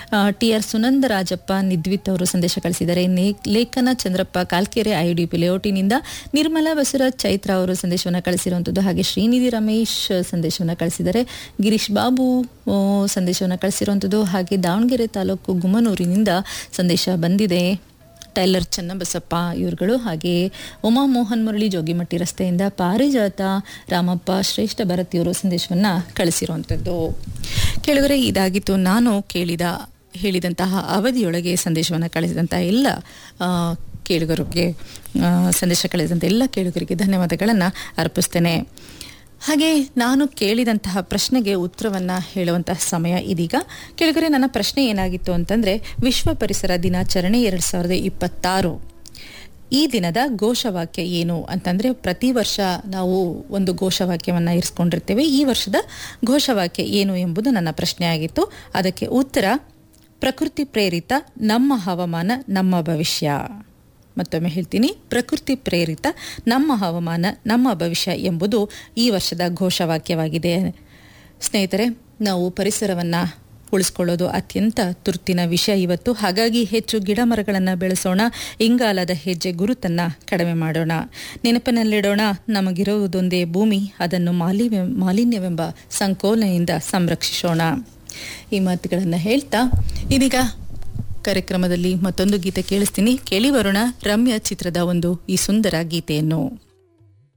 T R ಸುನಂದರಾಜಪ್ಪ ನಿದ್ವಿತ್ ಅವರು ಸಂದೇಶ ಕಳಿಸಿದ್ದಾರೆ ನೇ- ಲೇಖನ ಚಂದ್ರಪ್ಪ ಕಾಲ್ಕೆರೆ ಐಡಿಪಿ ಲೇಔಟಿನಿಂದ ನಿರ್ಮಲಾ ಬಸವರಾಜ್ ಚೈತ್ರ ಅವರು ಸಂದೇಶವನ್ನು ಕಳಿಸಿರುವಂಥದ್ದು ಹಾಗೆ ಶ್ರೀನಿಧಿ ರಮೇಶ್ ಸಂದೇಶವನ್ನು ಕಳಿಸಿದ್ದಾರೆ ಗಿರೀಶ್ ಬಾಬು ಆ, ಸಂದೇಶವನ್ನು ಕಳಿಸಿರುವಂಥದ್ದು ಹಾಗೆ ದಾವಣಗೆರೆ ತಾಲೂಕು ಗುಮ್ಮನೂರಿನಿಂದ ಸಂದೇಶ ಬಂದಿದೆ ಟೈಲರ್ ಚನ್ನಬಸಪ್ಪ ಇವರುಗಳು ಹಾಗೆ ಉಮಾ ಮೋಹನ್ ಮುರಳಿ ಜೋಗಿಮಟ್ಟಿ ರಸ್ತೆಯಿಂದ ಪಾರಿಜಾತ ರಾಮಪ್ಪ ಶ್ರೇಷ್ಠ ಭರತ್ ಇವರು ಸಂದೇಶವನ್ನು ಕಳಿಸಿರುವಂಥದ್ದು ಕೇಳಿದರೆ ಇದಾಗಿತ್ತು ನಾನು ಕೇಳಿದ ಹೇಳಿದಂತಹ ಅವಧಿಯೊಳಗೆ ಸಂದೇಶವನ್ನು ಕಳಿಸಿದಂಥ ಎಲ್ಲ ಆ, ಕೇಳುಗರಿಗೆ ಆ, ಸಂದೇಶ ಕಳಿಸಿದಂಥ ಎಲ್ಲ ಕೇಳುಗರಿಗೆ ಧನ್ಯವಾದಗಳನ್ನು ಅರ್ಪಿಸ್ತೇನೆ ಹಾಗೆ ನಾನು ಕೇಳಿದಂತಹ ಪ್ರಶ್ನೆಗೆ ಉತ್ತರವನ್ನು ಹೇಳುವಂತಹ ಸಮಯ ಇದೀಗ ಕೆಳಗರೆ ನನ್ನ ಪ್ರಶ್ನೆ ಏನಾಗಿತ್ತು ಅಂತಂದರೆ ವಿಶ್ವ ಪರಿಸರ ದಿನಾಚರಣೆ ಎರಡು ಸಾವಿರದ ಇಪ್ಪತ್ತಾರು ಈ ದಿನದ ಘೋಷವಾಕ್ಯ ಏನು ಅಂತಂದರೆ ಪ್ರತಿ ವರ್ಷ ನಾವು ಒಂದು ಘೋಷವಾಕ್ಯವನ್ನು ಇರಿಸ್ಕೊಂಡಿರ್ತೇವೆ ಈ ವರ್ಷದ ಘೋಷವಾಕ್ಯ ಏನು ಎಂಬುದು ನನ್ನ ಪ್ರಶ್ನೆ ಆಗಿತ್ತು ಅದಕ್ಕೆ ಉತ್ತರ ಪ್ರಕೃತಿ ಪ್ರೇರಿತ ನಮ್ಮ ಹವಾಮಾನ ನಮ್ಮ ಭವಿಷ್ಯ ಮತ್ತೊಮ್ಮೆ ಹೇಳ್ತೀನಿ ಪ್ರಕೃತಿ ಪ್ರೇರಿತ ನಮ್ಮ ಹವಾಮಾನ ನಮ್ಮ ಭವಿಷ್ಯ ಎಂಬುದು ಈ ವರ್ಷದ ಘೋಷವಾಕ್ಯವಾಗಿದೆ ಸ್ನೇಹಿತರೆ ನಾವು ಪರಿಸರವನ್ನು ಉಳಿಸ್ಕೊಳ್ಳೋದು ಅತ್ಯಂತ ತುರ್ತಿನ ವಿಷಯ ಇವತ್ತು ಹಾಗಾಗಿ ಹೆಚ್ಚು ಗಿಡ ಮರಗಳನ್ನು ಬೆಳೆಸೋಣ ಇಂಗಾಲದ ಹೆಜ್ಜೆ ಗುರುತನ್ನು ಕಡಿಮೆ ಮಾಡೋಣ ನೆನಪಿನಲ್ಲಿಡೋಣ ನಮಗಿರುವುದೊಂದೇ ಭೂಮಿ ಅದನ್ನು ಮಾಲಿನ್ಯ ಮಾಲಿನ್ಯವೆಂಬ ಸಂಕೋಲೆಯಿಂದ ಸಂರಕ್ಷಿಸೋಣ ಈ ಮಾತುಗಳನ್ನು ಹೇಳ್ತಾ ಇದೀಗ ಕಾರ್ಯಕ್ರಮದಲ್ಲಿ ಮತ್ತೊಂದು ಗೀತೆ ಕೇಳಿಸ್ತೀನಿ ಕೇಳಿ ಬರೋಣ ರಮ್ಯ ಚಿತ್ರದ ಒಂದು ಈ ಸುಂದರ ಗೀತೆಯನ್ನು